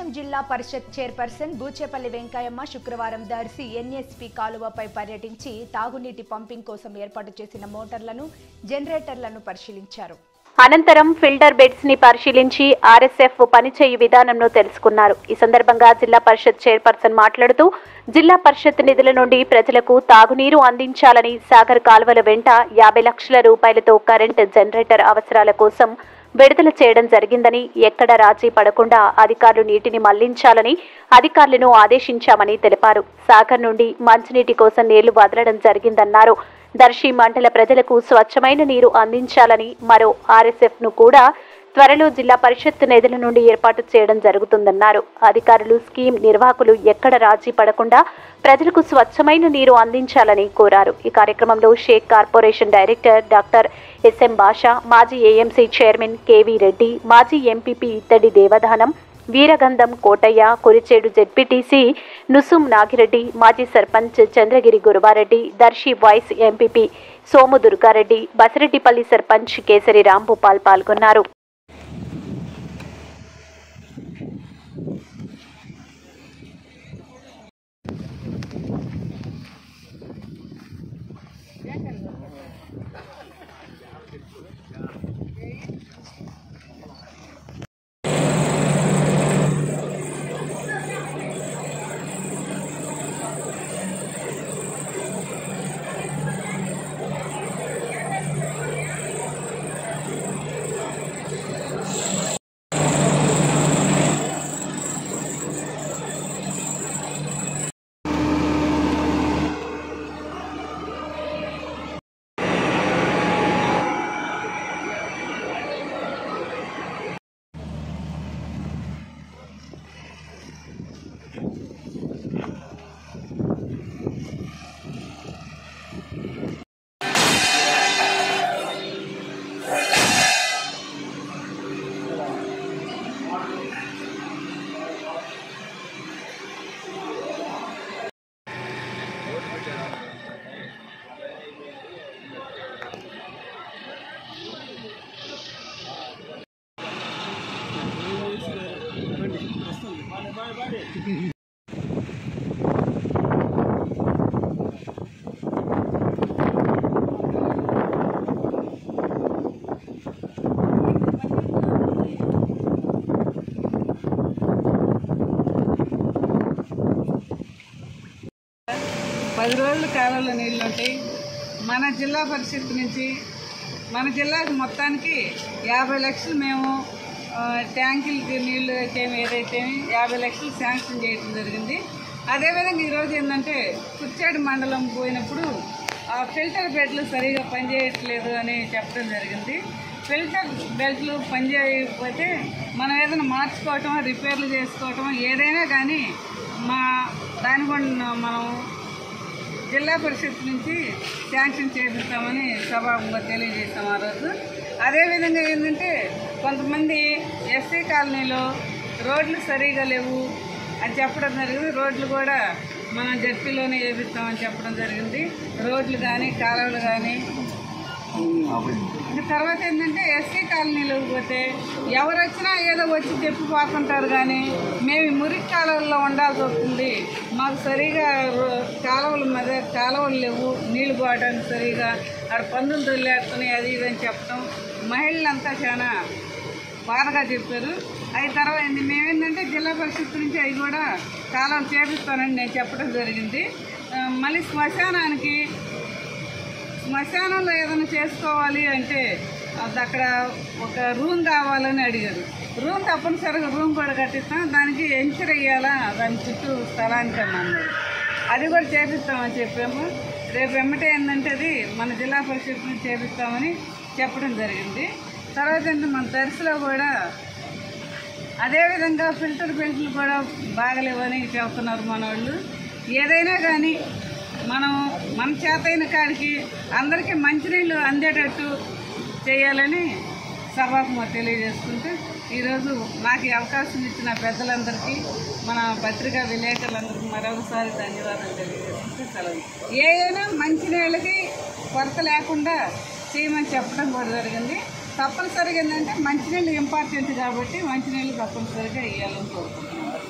అనంతపురం జిల్లా పరిషత్ చైర్పర్సన్ బూచేపల్లి వెంకయ్యమ్మ శుక్రవారం దర్శి ఎన్ఎస్పి కాలువపై పర్యటించి తాగునీటి పంపింగ్ కోసం ఏర్పాటు చేసిన మోటార్లను జనరేటర్లను పరిశీలించారు అనంతరం ఫిల్టర్ బెడ్స్ ని పరిశీలించి ఆర్ఎస్ఎఫ్ పనిచేయు విధానంను తెలుసుకున్నారు ఈ సందర్భంగా జిల్లా పరిషత్ చైర్పర్సన్ మాట్లాడుతూ జిల్లా పరిషత్ నిధుల నుండి ప్రజలకు తాగునీరు అందించాలని సాగర్ కాలువల వెంట యాభై లక్షల రూపాయలతో కరెంట్ జనరేటర్ అవసరాల కోసం విడుదల చేయడం జరిగిందని ఎక్కడ రాజీ పడకుండా అధికారులు నీటిని మళ్లించాలని అధికారులను ఆదేశించామని తెలిపారు సాగర్ నుండి మంచినీటి కోసం నీళ్లు వదలడం జరిగిందన్నారు దర్శి మండల ప్రజలకు స్వచ్ఛమైన నీరు అందించాలని మరో ఆర్ఎస్ఎఫ్ ను కూడా త్వరలో జిల్లా పరిషత్ నిధుల నుండి ఏర్పాటు చేయడం జరుగుతుందన్నారు అధికారులు స్కీమ్ నిర్వాహకులు ఎక్కడ రాజీ పడకుండా ప్రజలకు స్వచ్ఛమైన నీరు అందించాలని కోరారు ఈ కార్యక్రమంలో Shaik corporation director doctor SM Basha మాజీ ఏఎంసీ చైర్మన్ కేవీ రెడ్డి మాజీ ఎంపీపీ ఇత్తడి దేవదానం వీరగంధం కోటయ్య కురిచేడు జెడ్పీటీసీ నుసుం నాగిరెడ్డి మాజీ సర్పంచ్ చంద్రగిరి గురువారెడ్డి దర్శి వైస్ ఎంపీపీ సోము దుర్గారెడ్డి బసిరెడ్డిపల్లి సర్పంచ్ కేసరి రాంభూపాల్ పాల్గొన్నారు పది రోజులు కాలంలో నీళ్ళు ఉంటాయి మన జిల్లా పరిషత్ నుంచి మన జిల్లాకి మొత్తానికి యాభై లక్షలు మేము ఆ, ట్యాంకులకి నీళ్లు అయితే ఏదైతే యాభై లక్షలు శాంక్షన్ చేయడం జరిగింది అదేవిధంగా ఈరోజు ఏంటంటే కుర్చాడు మండలం పోయినప్పుడు ఆ ఫిల్టర్ బెడ్లు సరిగా పనిచేయట్లేదు అని చెప్పడం జరిగింది ఫిల్టర్ బెల్ట్లు పనిచేయకపోతే మనం ఏదైనా మార్చుకోవటం రిపేర్లు చేసుకోవటం ఏదైనా కానీ మా దాని కూడా మనం జిల్లా పరిషత్ నుంచి శాంక్షన్ చేపిస్తామని సభాముగా తెలియజేస్తాం ఆ రోజు అదేవిధంగా ఏంటంటే కొంతమంది ఎస్సీ కాలనీలో రోడ్లు సరిగా లేవు అని చెప్పడం జరిగింది రోడ్లు కూడా మనం జడ్పీలోనే వేపిస్తామని చెప్పడం జరిగింది రోడ్లు కానీ కాలువలు కానీ ఇంకా తర్వాత ఏంటంటే ఎస్సీ కాలనీలోకి పోతే ఎవరు వచ్చినా ఏదో వచ్చి చెప్పిపోతుంటారు కానీ మేము ఈ మురికి కాలువల్లో ఉండాల్సి వస్తుంది మాకు సరిగా రో- కాలువల మీద కాలువలు లేవు నీళ్లు పోవడానికి సరిగా అక్కడ పందులు తొలిలేస్తున్నాయి అది ఇది అని చెప్పడం మహిళలంతా చాలా బాధగా చెప్పారు అవి తర్వాత ఏంది మేమేంటంటే జిల్లా పరిషత్ నుంచి అవి కూడా కాలువలు చేపిస్తానని నేను చెప్పడం జరిగింది ఆ, మళ్ళీ శ్మశానానికి శ్మశానంలో ఏదైనా చేసుకోవాలి అంటే అది అక్కడ ఒక రూమ్ కావాలని అడిగారు రూమ్ తప్పనిసరిగా రూమ్ కూడా కట్టిస్తాం దానికి ఎంచర్ వేయాలా దాని చుట్టూ స్థలానికి అని అన్నారు అది కూడా చేపిస్తామని చెప్పాము రేపు ఎమ్మటే ఏంటంటే అది మన జిల్లా పరిషత్ నుంచి చేపిస్తామని చెప్పడం జరిగింది తర్వాత ఏంటంటే మన దర్శలో కూడా అదేవిధంగా ఫిల్టర్ బెల్ట్లు కూడా బాగలేవని చెప్తున్నారు మన వాళ్ళు ఏదైనా కానీ మనం మన చేతైన కాడికి అందరికీ మంచినీళ్ళు అందేటట్టు చేయాలని సభకు తెలియజేసుకుంటూ ఈరోజు నాకు ఈ అవకాశం ఇచ్చిన పెద్దలందరికీ మన పత్రికా విలేకరులందరికీ మరొకసారి ధన్యవాదాలు తెలియజేసుకుంటూ సెలవు ఏ అయినా మంచినీళ్ళకి కొరత లేకుండా చేయమని చెప్పడం కూడా జరిగింది తప్పనిసరిగా ఏంటంటే మంచినీళ్ళు ఇంపార్టెంట్ కాబట్టి మంచినీళ్ళు తప్పనిసరిగా ఇవ్వాలని కోరుకుంటున్నాను